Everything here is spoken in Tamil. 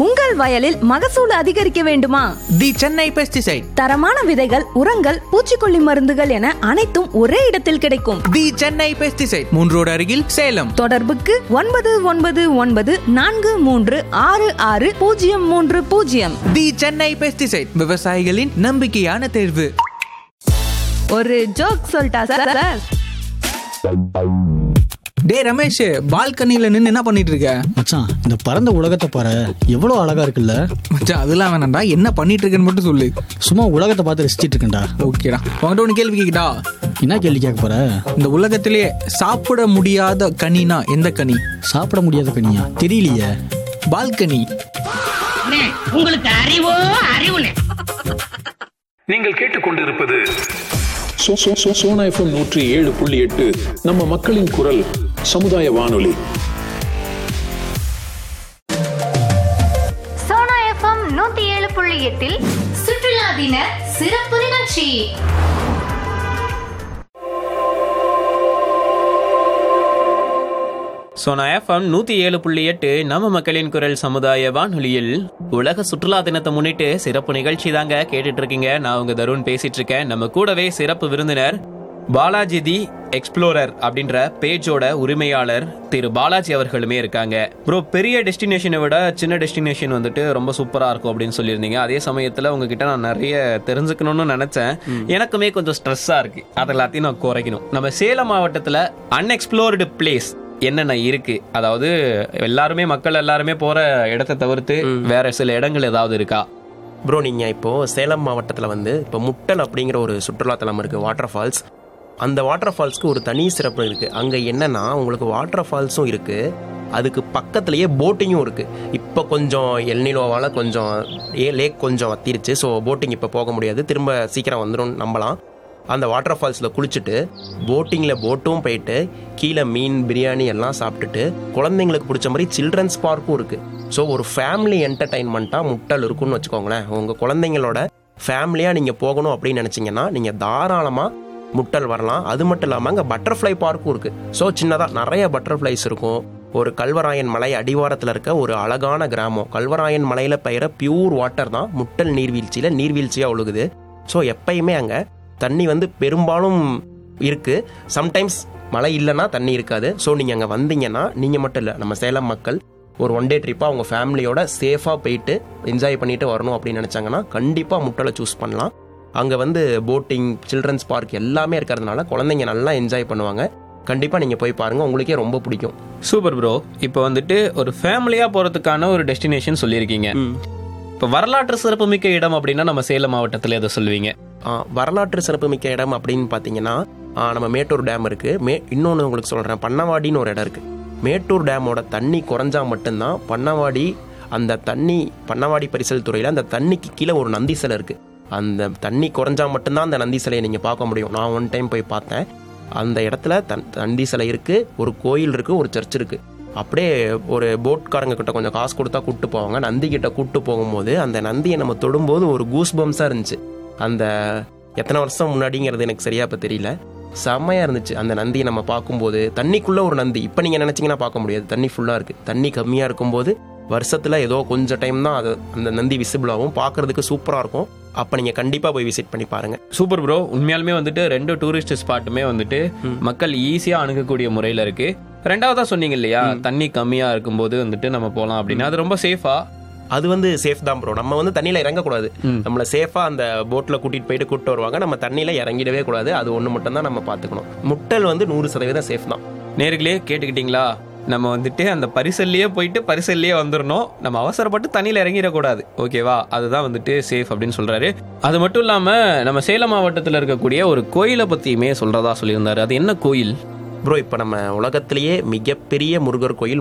உங்கள் வயலில் மகசூல் அதிகரிக்க வேண்டுமா தி சென்னை பெஸ்டிசைட் தரமான விதைகள் உரங்கள் பூச்சிக்கொல்லி மருந்துகள் என அனைத்தும் ஒரே இடத்தில் கிடைக்கும் தி சென்னை பெஸ்டிசைட் மூன்று ரோடு அருகில் சேலம் தொடர்புக்கு ஒன்பது ஒன்பது ஒன்பது நான்கு மூன்று ஆறு ஆறு பூஜ்ஜியம் மூன்று பூஜ்ஜியம் தி சென்னை பெஸ்டிசைட் விவசாயிகளின் நம்பிக்கையான தேர்வு ஒரு ஜோக் சொல்லிட்டா சார் டே ரமேஷ் பால்கனில நின்னு என்ன பண்ணிட்டு இருக்க மச்சான் இந்த பரந்த உலகத்தை பாரு எவ்வளோ அழகா இருக்குல்ல மச்சான் அதெல்லாம் வேணாம்டா என்ன பண்ணிட்டு இருக்கேன்னு மட்டும் சொல்லு சும்மா உலகத்தை பார்த்து ரசிச்சிட்டு இருக்கேன்டா ஓகேடா உங்கள்கிட்ட ஒன்று கேள்வி கேக்குதா என்ன கேள்வி கேட்க போற இந்த உலகத்திலேயே சாப்பிட முடியாத கனினா எந்த கனி சாப்பிட முடியாத கனியா தெரியலையே பால்கனி அண்ணே, உங்களுக்கு அறிவோ அறிவுனே நீங்கள் கேட்டுக்கொண்டிருப்பது சோ- சோ- சோ- சோனா எஃப்எம் நூற்றி ஏழு புள்ளி எட்டு நம்ம மக்களின் குரல் சமுதாய வானொலி சோனா எஃப்எம் நூத்தி ஏழு புள்ளி எட்டில் சுற்றுலா தின சிறப்பு நிகழ்ச்சி சோனா எஃப்எம் நூத்தி ஏழு புள்ளி எட்டு நம்ம மக்களின் குரல் சமுதாய வானொலியில் உலக சுற்றுலா தினத்தை முன்னிட்டு சிறப்பு நிகழ்ச்சி தாங்க கேட்டுட்டு இருக்கீங்க நான் உங்க தருண் பேசிட்டு இருக்கேன் நம்ம கூடவே சிறப்பு விருந்தினர் பாலாஜி தி எக்ஸ்ப்ளோரர் அப்படின்ற பேஜோட உரிமையாளர் திரு பாலாஜி அவர்களுமே இருக்காங்க ப்ரோ பெரிய டெஸ்டினேஷனை விட சின்ன டெஸ்டினேஷன் வந்துட்டு ரொம்ப சூப்பரா இருக்கும் அப்படின்னு சொல்லியிருந்தீங்க அதே சமயத்துல உங்ககிட்ட நான் நிறைய தெரிஞ்சுக்கணும்னு நினைச்சேன் எனக்குமே கொஞ்சம் ஸ்ட்ரெஸ்ஸா இருக்கு அது எல்லாத்தையும் நான் குறைக்கணும் நம்ம சேலம் மாவட்டத்துல அன்எக்ஸ்ப்ளோர்டு பிளேஸ் என்னென்ன இருக்கு அதாவது எல்லாருமே மக்கள் எல்லாருமே போற இடத்தை தவிர்த்து வேற சில இடங்கள் ஏதாவது இருக்கா ப்ரோ நீங்கள் இப்போது சேலம் மாவட்டத்தில் வந்து இப்போ முட்டல் அப்படிங்கிற ஒரு சுற்றுலாத்தலம் இருக்குது வாட்டர் ஃபால்ஸ் அந்த வாட்டர் ஃபால்ஸ்க்கு ஒரு தனி சிறப்பு இருக்குது அங்கே என்னன்னா உங்களுக்கு வாட்டர் ஃபால்ஸும் இருக்குது அதுக்கு பக்கத்துலேயே போட்டிங்கும் இருக்குது இப்போ கொஞ்சம் எல்னிலோவால் கொஞ்சம் ஏ லேக் கொஞ்சம் வத்திருச்சு ஸோ போட்டிங் இப்போ போக முடியாது திரும்ப சீக்கிரம் வந்துடும் நம்பலாம் அந்த வாட்டர் ஃபால்ஸில் குளிச்சுட்டு போட்டிங்கில் போட்டும் போயிட்டு கீழே மீன் பிரியாணி எல்லாம் சாப்பிட்டுட்டு குழந்தைங்களுக்கு பிடிச்ச மாதிரி சில்ட்ரன்ஸ் பார்க்கும் இருக்குது ஸோ ஒரு ஃபேமிலி என்டர்டைன்மெண்ட்டாக முட்டல் இருக்குன்னு வச்சுக்கோங்களேன் உங்கள் குழந்தைங்களோட ஃபேமிலியாக நீங்கள் போகணும் அப்படின்னு நினச்சிங்கன்னா நீங்கள் தாராளமாக முட்டல் வரலாம் அது மட்டும் இல்லாமல் அங்கே பட்டர்ஃப்ளை பார்க்கும் இருக்குது ஸோ சின்னதாக நிறைய பட்டர்ஃப்ளைஸ் இருக்கும் ஒரு கல்வராயன் மலை அடிவாரத்தில் இருக்க ஒரு அழகான கிராமம் கல்வராயன் மலையில் பெயர பியூர் வாட்டர் தான் முட்டல் நீர்வீழ்ச்சியில் நீர்வீழ்ச்சியாக ஒழுகுது ஸோ எப்பயுமே அங்கே தண்ணி வந்து பெரும்பாலும் இருக்குது சம்டைம்ஸ் மழை இல்லைன்னா தண்ணி இருக்காது ஸோ நீங்கள் அங்கே வந்தீங்கன்னா நீங்கள் மட்டும் இல்லை நம்ம சேலம் மக்கள் ஒரு ஒன் டே ட்ரிப்பாக அவங்க ஃபேமிலியோட சேஃபாக போயிட்டு என்ஜாய் பண்ணிட்டு வரணும் அப்படின்னு நினச்சாங்கன்னா கண்டிப்பாக முட்டலை சூஸ் பண்ணலாம் அங்கே வந்து போட்டிங் சில்ட்ரன்ஸ் பார்க் எல்லாமே இருக்கிறதுனால குழந்தைங்க நல்லா என்ஜாய் பண்ணுவாங்க கண்டிப்பாக நீங்கள் போய் பாருங்கள் உங்களுக்கே ரொம்ப பிடிக்கும் சூப்பர் ப்ரோ இப்போ வந்துட்டு ஒரு ஃபேமிலியா போறதுக்கான ஒரு டெஸ்டினேஷன் சொல்லியிருக்கீங்க இப்போ வரலாற்று சிறப்புமிக்க இடம் அப்படின்னா நம்ம சேலம் மாவட்டத்தில் எதை சொல்லுவீங்க ஆ, வரலாற்று சிறப்புமிக்க இடம் அப்படின்னு பார்த்தீங்கன்னா ஆ, நம்ம மேட்டூர் டேம் இருக்குது மே இன்னொன்று உங்களுக்கு சொல்கிறேன் பண்ணவாடின்னு ஒரு இடம் இருக்குது மேட்டூர் டேமோட தண்ணி குறைஞ்சா மட்டும்தான் பண்ணவாடி அந்த தண்ணி பண்ணவாடி பரிசல் துறையில் அந்த தண்ணிக்கு கீழே ஒரு நந்தி சிலை இருக்குது அந்த தண்ணி குறைஞ்சா மட்டும்தான் அந்த நந்தி சிலையை நீங்கள் பார்க்க முடியும் நான் ஒன் டைம் போய் பார்த்தேன் அந்த இடத்துல தன் நந்தி சிலை இருக்குது ஒரு கோயில் இருக்குது ஒரு சர்ச் இருக்குது அப்படியே ஒரு போட்காரங்க கிட்ட கொஞ்சம் காசு கொடுத்தா கூப்பிட்டு போவாங்க நந்தி கிட்ட கூப்பிட்டு போகும்போது அந்த நந்தியை நம்ம தொடும்போது ஒரு கூஸ் பம்ஸாக இருந்துச்சு அந்த எத்தனை வருஷம் முன்னாடிங்கிறது எனக்கு சரியா இப்போ தெரியல செம்மையாக இருந்துச்சு அந்த நந்தியை நம்ம பார்க்கும்போது தண்ணிக்குள்ளே ஒரு நந்தி இப்போ நீங்கள் நினச்சிங்கன்னா பார்க்க முடியாது தண்ணி ஃபுல்லாக இருக்குது தண்ணி கம்மியாக இருக்கும்போது வருஷத்தில் ஏதோ கொஞ்சம் டைம் தான் அது அந்த நந்தி விசிபிள் ஆகும் பார்க்கறதுக்கு சூப்பராக இருக்கும் அப்போ நீங்கள் கண்டிப்பாக போய் விசிட் பண்ணி பாருங்கள் சூப்பர் ப்ரோ உண்மையாலுமே வந்துட்டு ரெண்டு டூரிஸ்ட் ஸ்பாட்டுமே வந்துட்டு மக்கள் ஈஸியா அணுகக்கூடிய முறையில இருக்கு ரெண்டாவதா சொன்னீங்க இல்லையா தண்ணி கம்மியா இருக்கும்போது வந்துட்டு நம்ம போலாம் அப்படின்னு அது ரொம்ப சேஃபா அது வந்து சேஃப் தான் ப்ரோ நம்ம வந்து தண்ணியில் இறங்கக்கூடாது நம்மளை சேஃபாக அந்த போட்டில் கூட்டிகிட்டு போயிட்டு கூப்பிட்டு வருவாங்க நம்ம தண்ணியில் இறங்கிடவே கூடாது அது ஒன்று மட்டும் தான் நம்ம பார்த்துக்கணும் முட்டல் வந்து நூறு சதவீதம் சேஃப் தான் நேர்களே கேட்டுக்கிட்டீங்களா நம்ம வந்துட்டு அந்த பரிசல்லையே போயிட்டு பரிசல்லையே வந்துடணும் நம்ம அவசரப்பட்டு தண்ணியில் இறங்கிடக்கூடாது ஓகேவா அதுதான் வந்துட்டு சேஃப் அப்படின்னு சொல்றாரு அது மட்டும் இல்லாம நம்ம சேலம் மாவட்டத்தில் இருக்கக்கூடிய ஒரு கோயிலை பத்தியுமே சொல்றதா சொல்லியிருந்தாரு அது என்ன கோயில் ப்ரோ இப்போ நம்ம உலகத்திலேயே மிகப்பெரிய முருகர் கோயில்